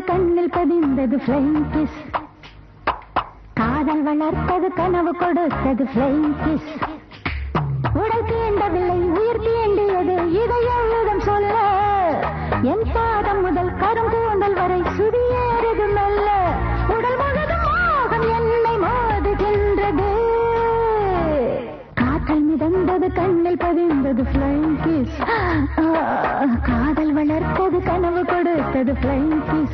கண்ணில் பதிந்தது flying kiss காதல் வளர்த்தது கனவு கொடுத்தது ஃப்ளைங் கிஸ் உடல் தீண்டவில்லை உயிர் தீண்டியது இதயம் சொல்ல என் பாதம் முதல் கருங்கூந்தல் வரை சுடியேறது மெல்ல உடல் முழுதும் மோகம் என்னை மோதுகின்றது காற்றில் மிதந்தது கண்ணில் பதிந்தது ஃப்ளைங் கிஸ் காதல் வளர்த்தது கனவு கொடுத்தது ஃப்ளைங் கிஸ்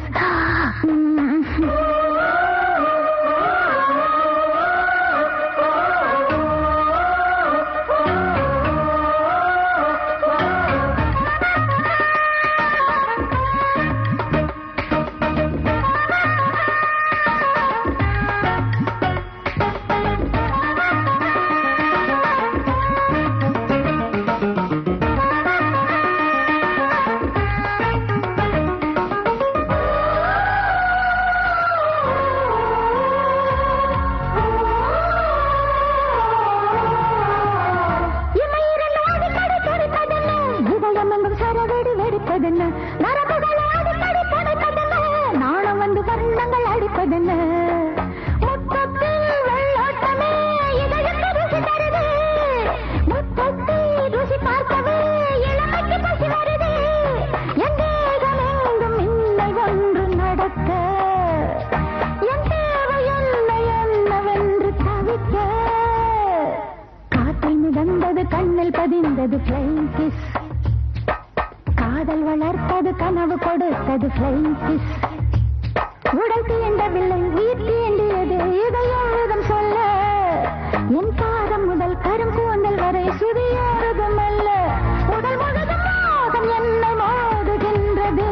இமையிரண்டு அடிக்கடி துடிப்பதென்ன? இதயம் எங்கும் சரவெடி வெடிப்பதென்ன? நரம்புகள் அடிக்கடி துடிப்பதென்ன? நாணம் வந்து வர்ணங்கள் அடிப்பதென்ன? முத்தத்தில் வெள்ளோட்டமே இதயத்தை ருசி தருது. முத்தத்தை ருசி பார்க்கவே இளமைக்கு பசி வருது. என் தேகமெங்கும் மின்னல் ஒன்று நடக்க என் தேவை என்ன என்னவென்று தவிக்க காற்றில் மிதந்தது கண்ணில் பதிந்தது ஃப்ளைங் கிஸ் காதல் வளர்த்தது கனவு கொடுத்தது ஃப்ளைங் கிஸ் உடல் தீண்டவில்லை உயிர் தீண்டியது இதயம் விதம் சொல்ல என் பாதம் முதல் கரும் கூந்தல் வரை சுதியாரதும் அல்ல உடல் முழுதும் மோகம் என்னை மோதுகின்றது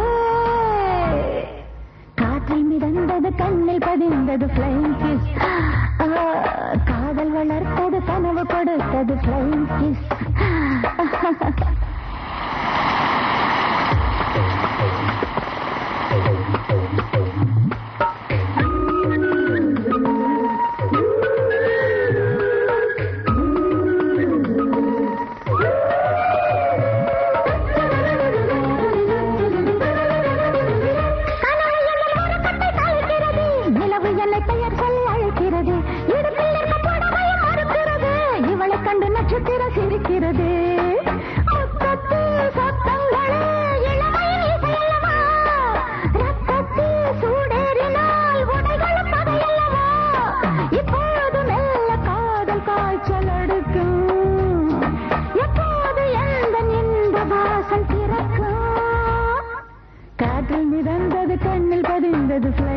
காற்றில் மிதந்தது கண்ணில் பதிந்தது ஃப்ளைங் கிஸ் காதல் வளர்த்தது கனவு கொடுத்தது ஃப்ளைங் கிஸ் கனவு என்னை உறக்கத்தை கலைக்கிறது. நிலவு என்னை பெயர் சொல்லி அழைக்கிறது இடுப்பில் இருக்க புடவையும் மறுக்கிறது இவளை கண்டு நட்சத்திரம் சிரிக்கிறது முத்தத்தில் சத்தங்களே இளமையின் இசையல்லவா ரத்தத்தில் சூடேறினால் உடைகளும் பகையல்லவா இப்போது மெல்ல காதல் காய்ச்சல் எடுக்கும் எப்போது எந்த இன்ப வாசம் திறக்கும் காற்றில் மிதந்தது கண்ணில் பதிந்தது